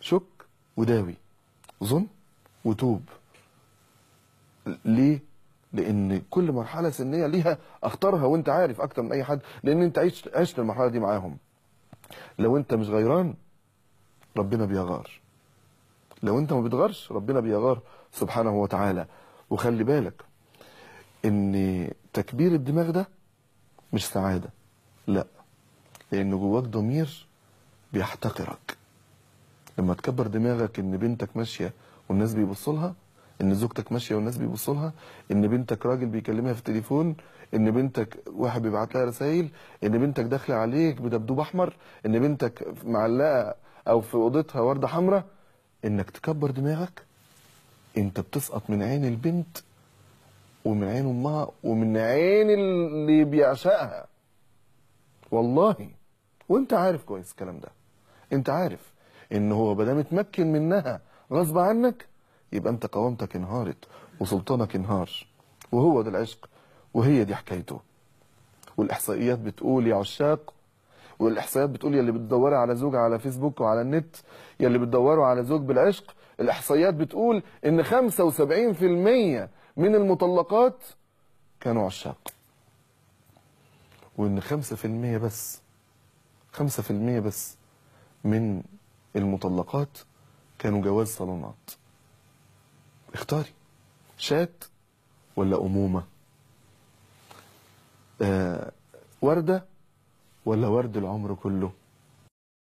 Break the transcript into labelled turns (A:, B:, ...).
A: شك وداوي ظن وتوب ليه لان كل مرحله سنيه ليها اخطارها وانت عارف اكتر من اي حد لان انت عشت عشت المرحله دي معاهم لو انت مش غيران ربنا بيغار لو انت ما بتغارش ربنا بيغار سبحانه وتعالى وخلي بالك ان تكبير الدماغ ده مش سعاده لا لان جواك ضمير بيحتقرك لما تكبر دماغك ان بنتك ماشيه والناس بيبصوا لها ان زوجتك ماشيه والناس بيبصوا لها ان بنتك راجل بيكلمها في التليفون ان بنتك واحد بيبعت لها رسائل ان بنتك داخله عليك بدبدوب احمر ان بنتك معلقه او في اوضتها ورده حمراء انك تكبر دماغك انت بتسقط من عين البنت ومن عين امها ومن عين اللي بيعشقها والله وانت عارف كويس الكلام ده انت عارف ان هو بدل اتمكن منها غصب عنك يبقى انت قوامتك انهارت وسلطانك انهار وهو ده العشق وهي دي حكايته والاحصائيات بتقول يا عشاق والاحصائيات بتقول يا اللي بتدوري على زوج على فيسبوك وعلى النت يا اللي بتدوروا على زوج بالعشق الاحصائيات بتقول ان 75% من المطلقات كانوا عشاق وان 5% بس 5% بس من المطلقات كانوا جواز صالونات اختاري شات ولا أمومة آه وردة ولا ورد العمر كله